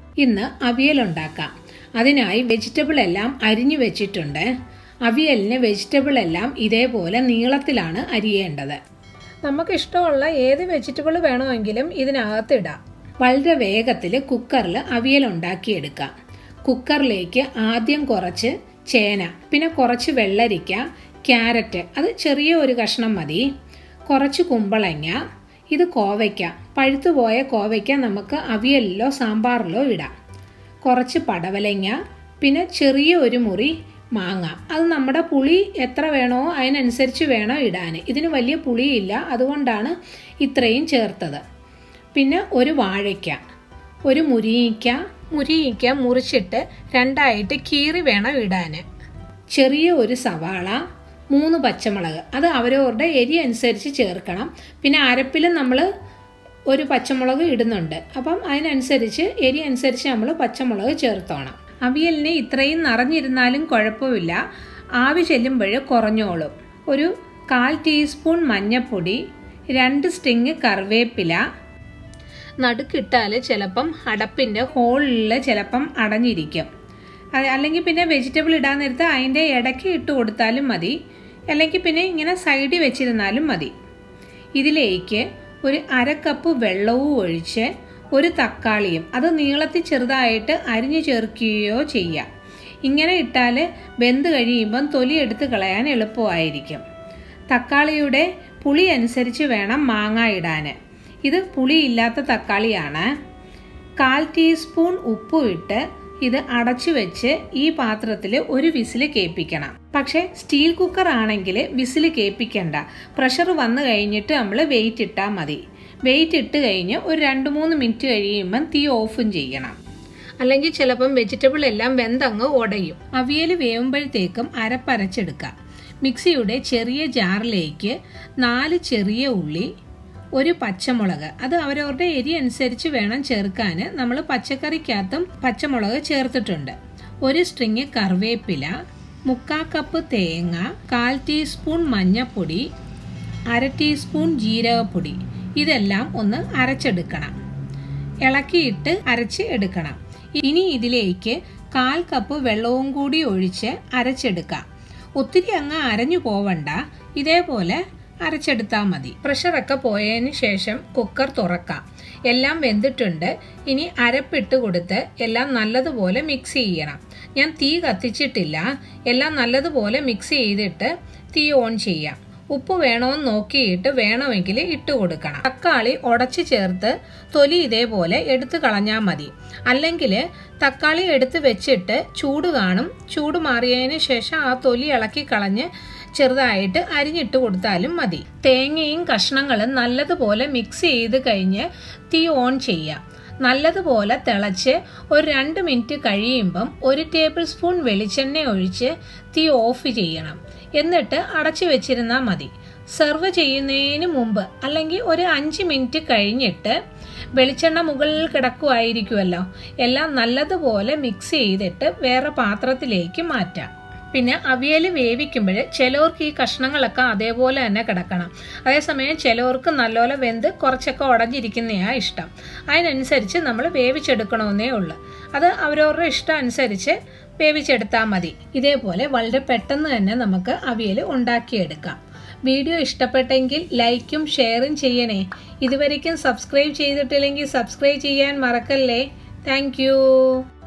ഇന്ന് അവിയൽ ഉണ്ടാക്കാം അതിനായി വെജിറ്റബിൾ എല്ലാം അരിഞ്ഞു വെച്ചിട്ടുണ്ട് അവിയലിന് വെജിറ്റബിൾ എല്ലാം ഇതേപോലെ നീളത്തിലാണ് അരിയേണ്ടത് നമുക്ക് ഇഷ്ടമുള്ള ഏത് വെജിറ്റബിൾ വേണമെങ്കിലും ഇതിനകത്ത് ഇടാം വളരെ വേഗത്തിൽ കുക്കറിൽ അവിയൽ ഉണ്ടാക്കിയെടുക്കാം കുക്കറിലേക്ക് ആദ്യം കുറച്ച് ചേന പിന്നെ കുറച്ച് വെള്ളരിക്ക ക്യാരറ്റ് അത് ചെറിയ ഒരു കഷ്ണം മതി കുറച്ച് കുമ്പളങ്ങ ഇത് കോവയ്ക്ക പഴുത്തുപോയ കോവയ്ക്ക നമുക്ക് അവിയലിലോ സാമ്പാറിലോ ഇടാം കുറച്ച് പടവലങ്ങ പിന്നെ ചെറിയ ഒരു മുറി മാങ്ങ അത് നമ്മുടെ പുളി എത്ര വേണോ അതിനനുസരിച്ച് വേണം ഇടാൻ ഇതിന് വലിയ പുളിയില്ല അതുകൊണ്ടാണ് ഇത്രയും ചേർത്തത് പിന്നെ ഒരു വാഴയ്ക്ക ഒരു മുരിങ്ങയ്ക്ക മുരിങ്ങയ്ക്ക മുറിച്ചിട്ട് രണ്ടായിട്ട് കീറി വേണം ഇടാൻ ചെറിയ ഒരു സവാള മൂന്ന് പച്ചമുളക് അത് അവരവരുടെ എരി അനുസരിച്ച് ചേർക്കണം പിന്നെ അരപ്പിലും നമ്മൾ ഒരു പച്ചമുളക് ഇടുന്നുണ്ട് അപ്പം അതിനനുസരിച്ച് എരി അനുസരിച്ച് നമ്മൾ പച്ചമുളക് ചേർത്തോണം അവിയലിന് ഇത്രയും നിറഞ്ഞിരുന്നാലും കുഴപ്പമില്ല ആവി ചെല്ലുമ്പോൾ കുറഞ്ഞോളും ഒരു കാൽ ടീസ്പൂൺ മഞ്ഞൾപ്പൊടി രണ്ട് സ്റ്റിങ് കറിവേപ്പില നടുക്കിട്ടാൽ ചിലപ്പം അടപ്പിൻ്റെ ഹോളിൽ ചിലപ്പം അടഞ്ഞിരിക്കും അത് അല്ലെങ്കിൽ പിന്നെ വെജിറ്റബിൾ ഇടാൻ നേരത്ത് അതിൻ്റെ ഇടയ്ക്ക് ഇട്ട് കൊടുത്താലും മതി അല്ലെങ്കിൽ പിന്നെ ഇങ്ങനെ സൈഡിൽ വെച്ചിരുന്നാലും മതി ഇതിലേക്ക് ഒരു അര കപ്പ് വെള്ളവും ഒഴിച്ച് ഒരു തക്കാളിയും അത് നീളത്തിൽ ചെറുതായിട്ട് അരിഞ്ഞു ചേർക്കുകയോ ചെയ്യാം ഇങ്ങനെ ഇട്ടാൽ വെന്ത് കഴിയുമ്പം തൊലി എടുത്ത് കളയാൻ എളുപ്പമായിരിക്കും തക്കാളിയുടെ പുളി അനുസരിച്ച് വേണം മാങ്ങ ഇടാൻ ഇത് പുളിയില്ലാത്ത തക്കാളിയാണ് കാൽ ടീസ്പൂൺ ഉപ്പും ഇട്ട് ഇത് അടച്ചു വെച്ച് ഈ പാത്രത്തിൽ ഒരു വിസിൽ കേൾപ്പിക്കണം പക്ഷേ സ്റ്റീൽ കുക്കർ ആണെങ്കിൽ വിസിൽ കേൾപ്പിക്കണ്ട പ്രഷർ വന്നു കഴിഞ്ഞിട്ട് നമ്മൾ വെയിറ്റ് ഇട്ടാൽ മതി വെയിറ്റ് ഇട്ട് കഴിഞ്ഞ് ഒരു രണ്ട് മൂന്ന് മിനിറ്റ് കഴിയുമ്പം തീ ഓഫും ചെയ്യണം അല്ലെങ്കിൽ ചിലപ്പം വെജിറ്റബിൾ എല്ലാം വെന്തങ്ങ് ഉടയും അവിയൽ വേവുമ്പോഴത്തേക്കും അരപ്പരച്ചെടുക്കാം മിക്സിയുടെ ചെറിയ ജാറിലേക്ക് നാല് ചെറിയ ഉള്ളി ഒരു പച്ചമുളക് അത് അവരവരുടെ എരി അനുസരിച്ച് വേണം ചേർക്കാൻ നമ്മൾ പച്ചക്കറിക്കകത്തും പച്ചമുളക് ചേർത്തിട്ടുണ്ട് ഒരു സ്ട്രിങ് കറിവേപ്പില മുക്കാ കപ്പ് തേങ്ങ കാൽ ടീസ്പൂൺ മഞ്ഞൾപ്പൊടി അര ടീസ്പൂൺ ജീരകപ്പൊടി ഇതെല്ലാം ഒന്ന് അരച്ചെടുക്കണം ഇളക്കിയിട്ട് അരച്ച് എടുക്കണം ഇനി ഇതിലേക്ക് കാൽ കപ്പ് വെള്ളവും കൂടി ഒഴിച്ച് അരച്ചെടുക്കാം ഒത്തിരി അങ്ങ് അരഞ്ഞു പോവണ്ട ഇതേപോലെ അരച്ചെടുത്താൽ മതി പ്രഷറൊക്കെ പോയതിന് ശേഷം കുക്കർ തുറക്കാം എല്ലാം വെന്തിട്ടുണ്ട് ഇനി അരപ്പിട്ട് കൊടുത്ത് എല്ലാം നല്ലതുപോലെ മിക്സ് ചെയ്യണം ഞാൻ തീ കത്തിച്ചിട്ടില്ല എല്ലാം നല്ലതുപോലെ മിക്സ് ചെയ്തിട്ട് തീ ഓൺ ചെയ്യാം ഉപ്പ് വേണമെന്ന് നോക്കിയിട്ട് വേണമെങ്കിൽ ഇട്ട് കൊടുക്കണം തക്കാളി ഉടച്ച് ചേർത്ത് തൊലി ഇതേപോലെ എടുത്തു കളഞ്ഞാൽ മതി അല്ലെങ്കിൽ തക്കാളി എടുത്ത് വെച്ചിട്ട് ചൂട് കാണും ചൂട് മാറിയതിന് ശേഷം ആ തൊലി ഇളക്കി കളഞ്ഞ് ചെറുതായിട്ട് അരിഞ്ഞിട്ട് കൊടുത്താലും മതി തേങ്ങയും കഷ്ണങ്ങളും നല്ലതുപോലെ മിക്സ് ചെയ്ത് കഴിഞ്ഞ് തീ ഓൺ ചെയ്യാം നല്ലതുപോലെ തിളച്ച് ഒരു രണ്ട് മിനിറ്റ് കഴിയുമ്പം ഒരു ടേബിൾ സ്പൂൺ വെളിച്ചെണ്ണ ഒഴിച്ച് തീ ഓഫ് ചെയ്യണം എന്നിട്ട് അടച്ചു വെച്ചിരുന്നാൽ മതി സെർവ് ചെയ്യുന്നതിന് മുമ്പ് അല്ലെങ്കിൽ ഒരു അഞ്ച് മിനിറ്റ് കഴിഞ്ഞിട്ട് വെളിച്ചെണ്ണ മുകളിൽ കിടക്കുമായിരിക്കുമല്ലോ എല്ലാം നല്ലതുപോലെ മിക്സ് ചെയ്തിട്ട് വേറെ പാത്രത്തിലേക്ക് മാറ്റാം പിന്നെ അവിയൽ വേവിക്കുമ്പോൾ ചിലവർക്ക് ഈ കഷ്ണങ്ങളൊക്കെ അതേപോലെ തന്നെ കിടക്കണം അതേസമയം ചിലവർക്ക് നല്ലപോലെ വെന്ത് കുറച്ചൊക്കെ ഉടഞ്ഞിരിക്കുന്നതാണ് ഇഷ്ടം അതിനനുസരിച്ച് നമ്മൾ വേവിച്ചെടുക്കണമെന്നേ ഉള്ളൂ അത് അവരവരുടെ ഇഷ്ടം അനുസരിച്ച് വേവിച്ചെടുത്താൽ മതി ഇതേപോലെ വളരെ പെട്ടെന്ന് തന്നെ നമുക്ക് അവിയൽ ഉണ്ടാക്കിയെടുക്കാം വീഡിയോ ഇഷ്ടപ്പെട്ടെങ്കിൽ ലൈക്കും ഷെയറും ചെയ്യണേ ഇതുവരയ്ക്കും സബ്സ്ക്രൈബ് ചെയ്തിട്ടില്ലെങ്കിൽ സബ്സ്ക്രൈബ് ചെയ്യാൻ മറക്കല്ലേ താങ്ക്